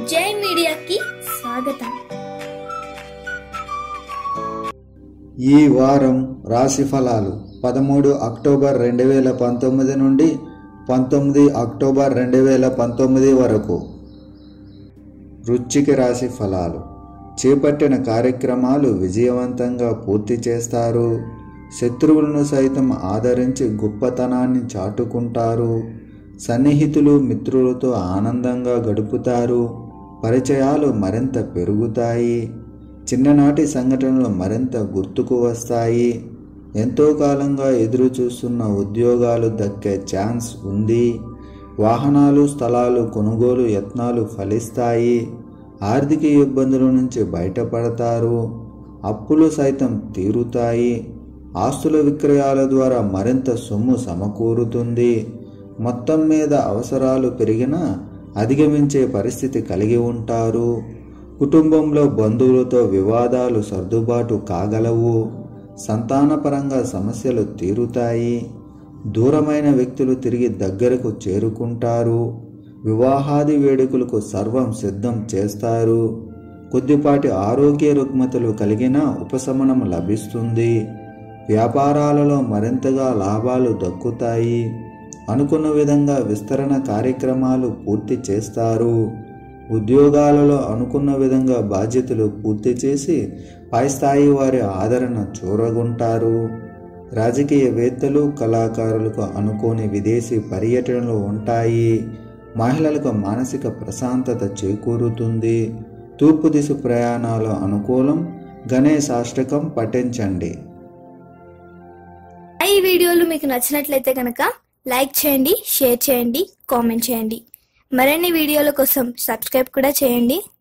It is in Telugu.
జై మీడియాకి స్వాగతం ఈ వారం రాశి ఫలాలు పదమూడు అక్టోబర్ రెండు వేల పంతొమ్మిది నుండి పంతొమ్మిది అక్టోబర్ రెండు వేల పంతొమ్మిది వరకు వృశ్చిక రాశి ఫలాలు చేపట్టిన కార్యక్రమాలు విజయవంతంగా పూర్తి చేస్తారు శత్రువులను సైతం ఆదరించి గొప్పతనాన్ని చాటుకుంటారు సన్నిహితులు మిత్రులతో ఆనందంగా గడుపుతారు పరిచయాలు మరింత పెరుగుతాయి చిన్ననాటి సంఘటనలు మరింత గుర్తుకు వస్తాయి ఎంతో కాలంగా ఎదురు చూస్తున్న ఉద్యోగాలు దక్కే ఛాన్స్ ఉంది వాహనాలు స్థలాలు కొనుగోలు యత్నాలు ఫలిస్తాయి ఆర్థిక ఇబ్బందుల నుంచి బయటపడతారు అప్పులు సైతం తీరుతాయి ఆస్తుల విక్రయాల ద్వారా మరింత సొమ్ము సమకూరుతుంది మొత్తం మీద అవసరాలు పెరిగినా అధిగమించే పరిస్థితి కలిగి ఉంటారు కుటుంబంలో బంధువులతో వివాదాలు సర్దుబాటు కాగలవు సంతానపరంగా సమస్యలు తీరుతాయి దూరమైన వ్యక్తులు తిరిగి దగ్గరకు చేరుకుంటారు వివాహాది వేడుకలకు సర్వం సిద్ధం చేస్తారు కొద్దిపాటి ఆరోగ్య రుగ్మతలు కలిగిన ఉపశమనం లభిస్తుంది వ్యాపారాలలో మరింతగా లాభాలు దక్కుతాయి అనుకున్న విధంగా విస్తరణ కార్యక్రమాలు పూర్తి చేస్తారు ఉద్యోగాలలో అనుకున్న విధంగా బాధ్యతలు పూర్తి చేసి పై స్థాయి వారి ఆదరణ చూరగొంటారు రాజకీయవేత్తలు కళాకారులకు అనుకోని విదేశీ పర్యటనలు ఉంటాయి మహిళలకు మానసిక ప్రశాంతత చేకూరుతుంది తూర్పు దిశ ప్రయాణాలు అనుకూలం గణేశాష్టకం పఠించండి ఈ వీడియోలు మీకు నచ్చినట్లయితే కనుక లైక్ చేయండి షేర్ చేయండి కామెంట్ చేయండి మరిన్ని వీడియోల కోసం సబ్స్క్రైబ్ కూడా చేయండి